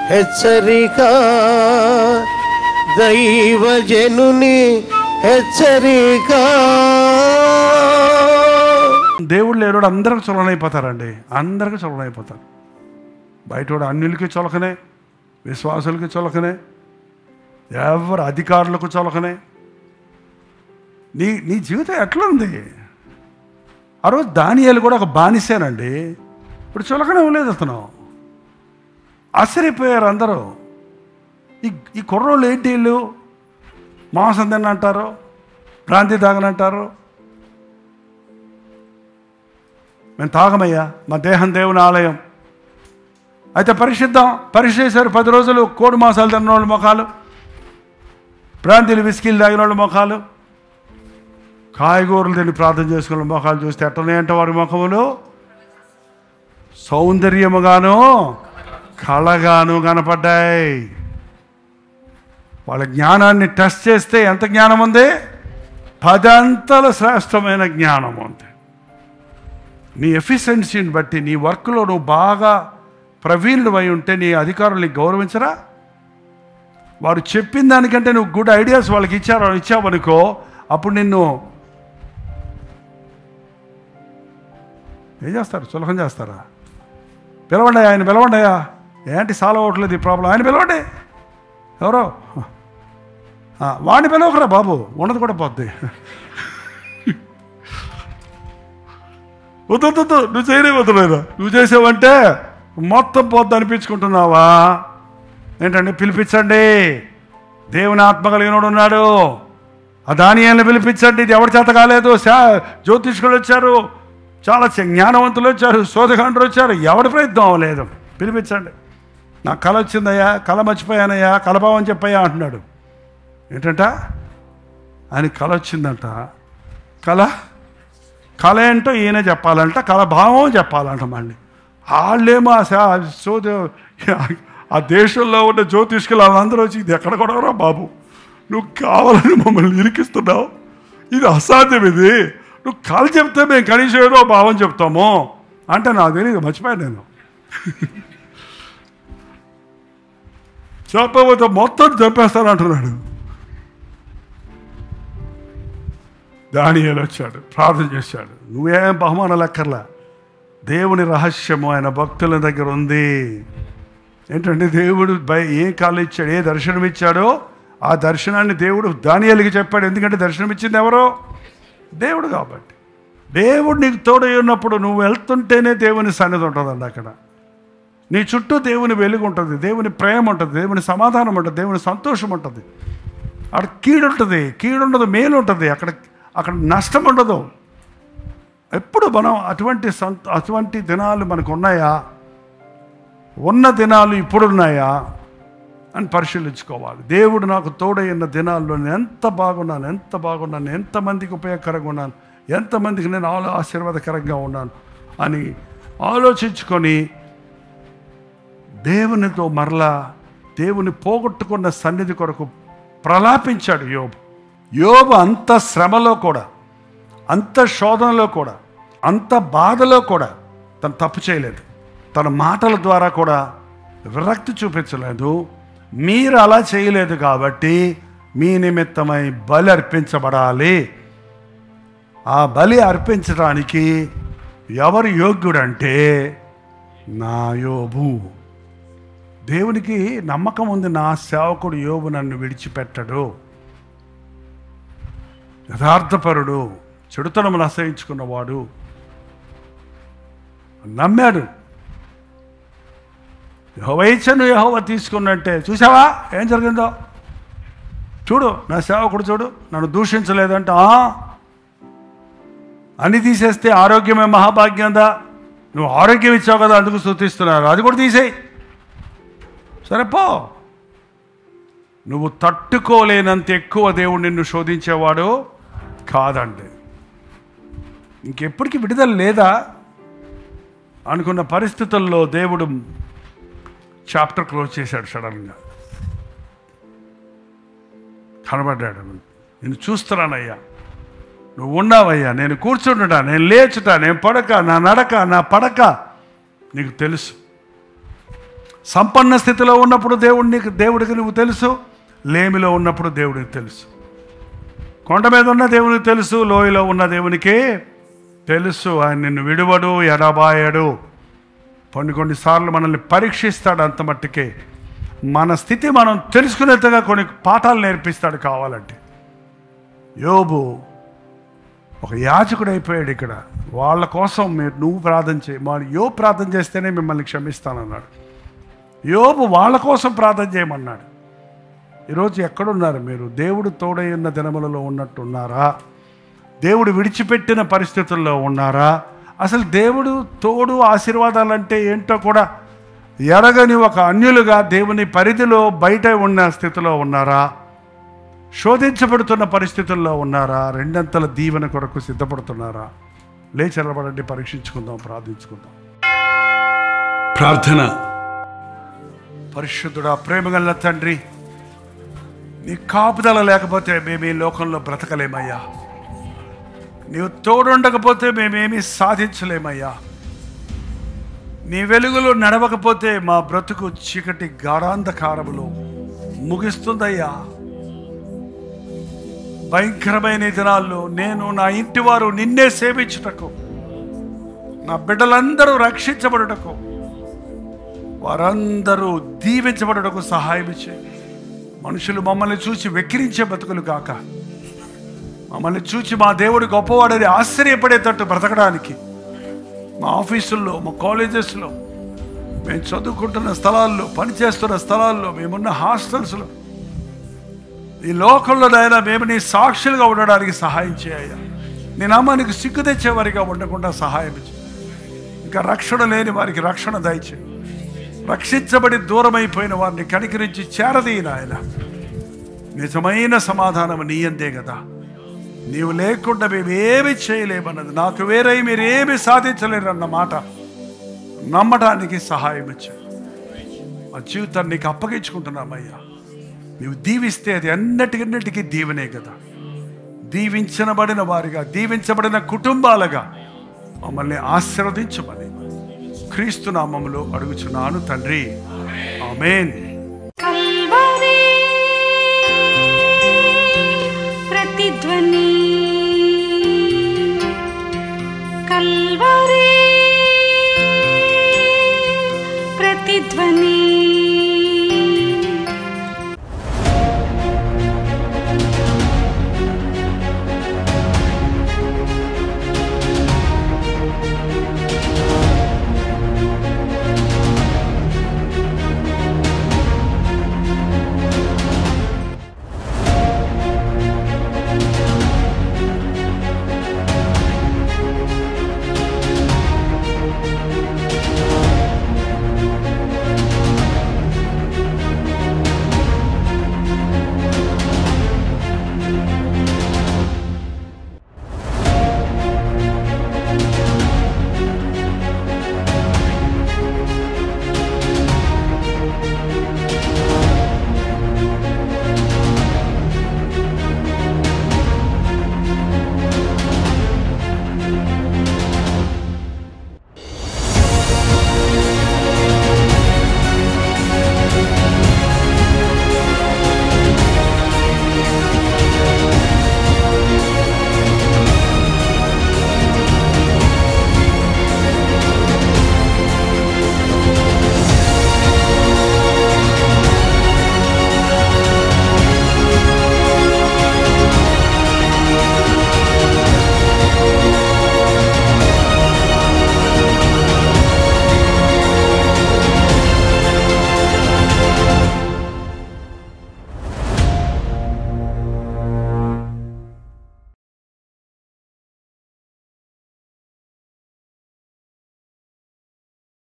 హెచ్చరిక దైవజనుని హెచ్చరిక దేవుడు లేరుడు అందరికి చులనైపోతారండి అందరికి చులనైపోతారు బయటోడు అన్యులకి చులకనే విశ్వాసులకి చులకనే ఎవరు అధికారులకు చులకనే నీ నీ జీవితం ఎట్లుంది ఆ రోజు దానియాలు కూడా ఒక బానిసేనండి ఇప్పుడు చులకనే ఇవ్వలేదు అతను ఆశ్చర్యపోయారు అందరూ ఈ ఈ కుర్రోళ్ళు ఏంటి వీళ్ళు మాంసం తిన్నంటారు భ్రాంతి తాగనంటారు మేము తాగమయ్యా మా దేహం దేవుని ఆలయం అయితే పరీక్షిద్దాం పరీక్ష చేశారు పది రోజులు కోడి మాసాలు తిన్న వాళ్ళ ముఖాలు ప్రాంతీయులు విస్కీలు తాగిన వాళ్ళ ముఖాలు కాయగూరలు తిని ప్రార్థన చేసుకున్న ముఖాలు చూస్తే ఎట్టనేంట వారి ముఖములు సౌందర్యముగాను కళగాను కనపడ్డాయి వాళ్ళ జ్ఞానాన్ని టెస్ట్ చేస్తే ఎంత జ్ఞానం ఉంది పదంతల శ్రేష్టమైన జ్ఞానం ఉంది నీ ఎఫిషియన్సీని బట్టి నీ వర్క్లో నువ్వు బాగా ప్రవీణుడు అయి ఉంటే నీ అధికారుల్ని గౌరవించరా వారు చెప్పిన దానికంటే నువ్వు గుడ్ ఐడియాస్ వాళ్ళకి ఇచ్చారు ఇచ్చావనుకో అప్పుడు నిన్ను ఏం చేస్తారు సులభం చేస్తారా పిలవండి ఆయన పిలవండియా ఏంటి సాల్వ్ అవ్వట్లేదు ఈ ప్రాబ్లం ఆయన పిలవండి ఎవరో ఆ, వాడిని పిలవకరా బాబు ఉన్నది కూడా పోద్ది వద్దు వద్దు, వద్దు నువ్వు చేయలే వద్దులేదా నువ్వు చేసావంటే మొత్తం పోద్ది అనిపించుకుంటున్నావా ఏంటంటే పిలిపించండి దేవుని ఆత్మ కలిగినోడు ఉన్నాడు ఆ దానియాలను పిలిపించండి ఇది ఎవరి చేత కాలేదు శా జ్యోతిష్కులు వచ్చారు చాలా చ- జ్ఞానవంతులు వచ్చారు శోధకాండ్రు వచ్చారు ఎవరి ప్రయత్నం అవ్వలేదు పిలిపించండి నాకు కళ వచ్చిందయ్యా కళ మర్చిపోయానయ్యా కలభావం చెప్పయ్యా అంటున్నాడు ఏంటంట ఆయన కళ వచ్చిందంట కళ కళ ఏంటో ఈయన చెప్పాలంట కళ భావం చెప్పాలంట మళ్ళీ వాళ్ళేమో ఆ శా- సోద ఆ దేశంలో ఉన్న జ్యోతిష్కులు వాళ్ళందరూ వచ్చి ఇది ఎక్కడ కొడవరా బాబు నువ్వు కావాలని మమ్మల్ని ఇరికిస్తున్నావు ఇది అసాధ్యం ఇది నువ్వు కళ చెప్తే మేము కనీసం ఏదో భావం చెప్తాము అంటే నాకు తెలియదు మర్చిపోయాను నేను చెప్పకపోతే మొత్తం చంపేస్తానంటున్నాడు దానియేలు వచ్చాడు ప్రార్థన చేశాడు నువ్వేం బహుమానం లెక్కర్లా దేవుని రహస్యము ఆయన భక్తుల దగ్గర ఉంది ఏంటంటే దేవుడు బై ఏ కాలం ఇచ్చాడు ఏ దర్శనం ఇచ్చాడో ఆ దర్శనాన్ని దేవుడు దానియాలకి చెప్పాడు ఎందుకంటే దర్శనం ఇచ్చింది ఎవరో దేవుడు కాబట్టి దేవుడు నీకు తోడై ఉన్నప్పుడు నువ్వు వెళ్తుంటేనే దేవుని సన్నిధి ఉంటుందండి అక్కడ నీ చుట్టూ దేవుని వెలుగు ఉంటుంది దేవుని ప్రేమ ఉంటుంది దేవుని సమాధానం ఉంటుంది దేవుని సంతోషం ఉంటుంది అక్కడ కీడు ఉంటుంది కీడు ఉండదు మేలు ఉంటుంది అక్కడ అక్కడ నష్టం ఉండదు ఎప్పుడు మనం అటువంటి సంత అటువంటి దినాలు మనకు ఉన్నాయా ఉన్న దినాలు ఇప్పుడున్నాయా అని పరిశీలించుకోవాలి దేవుడు నాకు తోడైన దినాల్లో నేను ఎంత బాగున్నాను ఎంత బాగున్నాను ఎంతమందికి ఉపయోగకరంగా ఉన్నాను ఎంతమందికి నేను ఆలో ఆశీర్వాదకరంగా ఉన్నాను అని ఆలోచించుకొని దేవునితో మరలా దేవుని పోగొట్టుకున్న సన్నిధి కొరకు ప్రలాపించాడు యోబు యోబు అంత శ్రమలో కూడా అంత శోధనలో కూడా అంత బాధలో కూడా తను తప్పు చేయలేదు తన మాటల ద్వారా కూడా విరక్తి చూపించలేదు మీరు అలా చేయలేదు కాబట్టి మీ నిమిత్తమై బలి అర్పించబడాలి ఆ బలి అర్పించడానికి ఎవరు యోగ్యుడంటే నా యోబు దేవునికి నమ్మకం ఉంది నా సేవకుడు యోబు నన్ను విడిచిపెట్టడు యథార్థపరుడు చెడుతనమును అసహించుకున్నవాడు నమ్మాడు యహోవైచను యహోవ తీసుకున్నట్టే చూసావా ఏం జరిగిందో చూడు నా సేవకుడు చూడు నన్ను దూషించలేదంట "ఆ, అని తీసేస్తే ఆరోగ్యమే మహాభాగ్యందా నువ్వు ఆరోగ్యం ఇచ్చావు కదా అందుకు స్థుతిస్తున్నారు అది కూడా తీసేయి సరే పో నువ్వు తట్టుకోలేనంత ఎక్కువ దేవుడు నిన్ను శోధించేవాడు కాదండి ఇంకెప్పటికీ విడుదల లేదా అనుకున్న పరిస్థితుల్లో దేవుడు చాప్టర్ క్లోజ్ చేశాడు సడన్గా కనబడ్డాడు నేను చూస్తున్నానయ్యా నువ్వు ఉన్నావయ్యా నేను కూర్చుంటున్నా నేను లేచుట నేను పడక నా నడక నా పడక నీకు తెలుసు సంపన్న స్థితిలో ఉన్నప్పుడు దేవుడిని దేవుడికి నువ్వు తెలుసు లేమిలో ఉన్నప్పుడు దేవుడికి తెలుసు కొండ మీద ఉన్న దేవునికి తెలుసు లోయలో ఉన్న దేవునికి తెలుసు ఆయన నిన్ను విడువడు ఎడబాయడు కొన్ని కొన్నిసార్లు మనల్ని పరీక్షిస్తాడు అంత మట్టుకే మన స్థితి మనం తెలుసుకునేట్టుగా కొన్ని పాఠాలు నేర్పిస్తాడు కావాలంటే యోబు ఒక యాజకుడు అయిపోయాడు ఇక్కడ వాళ్ళ కోసం మీరు నువ్వు ప్రార్థన చేయి మా యో ప్రార్థన చేస్తేనే మిమ్మల్ని క్షమిస్తానన్నాడు యోబు వాళ్ళ కోసం ప్రార్థన చేయమన్నాడు ఈరోజు ఎక్కడున్నారు మీరు దేవుడు తోడై ఉన్న దినములలో ఉన్నట్టున్నారా దేవుడు విడిచిపెట్టిన పరిస్థితుల్లో ఉన్నారా అసలు దేవుడు తోడు ఆశీర్వాదాలంటే ఏంటో కూడా ఎరగని ఒక అన్యులుగా దేవుని పరిధిలో బయట ఉన్న స్థితిలో ఉన్నారా శోధించబడుతున్న పరిస్థితుల్లో ఉన్నారా రెండంతల దీవెన కొరకు సిద్ధపడుతున్నారా లేచి నిలబడండి పరీక్షించుకుందాం ప్రార్థించుకుందాం ప్రార్థన పరిశుద్ధుడా ప్రేమగల తండ్రి నీ కాపుదల లేకపోతే మేము ఈ లోకంలో బ్రతకలేమయ్యా నీవు తోడుండకపోతే మేమేమీ సాధించలేమయ్యా నీ వెలుగులో నడవకపోతే మా బ్రతుకు చీకటి గాఢాంధకారములో ముగిస్తుందయ్యా భయంకరమైన ఈ దినాల్లో నేను నా ఇంటి వారు నిన్నే సేవించుటకు నా బిడ్డలందరూ రక్షించబడుటకు వారందరూ దీవించబడుటకు సహాయం చేయి మనుషులు మమ్మల్ని చూసి వెక్కిరించే బతుకులు కాక మమ్మల్ని చూసి మా దేవుడు గొప్పవాడని ఆశ్చర్యపడేటట్టు బ్రతకడానికి మా ఆఫీసుల్లో మా కాలేజెస్లో మేము చదువుకుంటున్న స్థలాల్లో పనిచేస్తున్న స్థలాల్లో మేమున్న హాస్టల్స్లో ఈ లోకంలో నాయన మేము నీ సాక్షులుగా ఉండడానికి సహాయం చేయ నీ నామానికి సిగ్గు తెచ్చేవారిగా ఉండకుండా సహాయం చేయి ఇంకా రక్షణ లేని వారికి రక్షణ దయచే రక్షించబడి దూరమైపోయిన వారిని కనికరించి చేరదీ నాయన నిజమైన సమాధానం నీ అందే కదా నీవు లేకుండా మేము ఏమి చేయలేమన్నది నాకు వేరే మీరు ఏమి సాధించలేరన్న మాట నమ్మడానికి సహాయం ఇచ్చావు మా జీవితాన్ని నీకు అప్పగించుకుంటున్నామయ్యా నీవు దీవిస్తే అది అన్నిటికన్నిటికీ దీవెనే కదా దీవించబడిన వారిగా దీవించబడిన కుటుంబాలుగా మమ్మల్ని ఆశీర్వదించమని క్రీస్తు నామములో అడుగుచున్నాను తండ్రి ఆమెన్ కల్వరి ప్రతిధ్వని కల్వరి ప్రతిధ్వని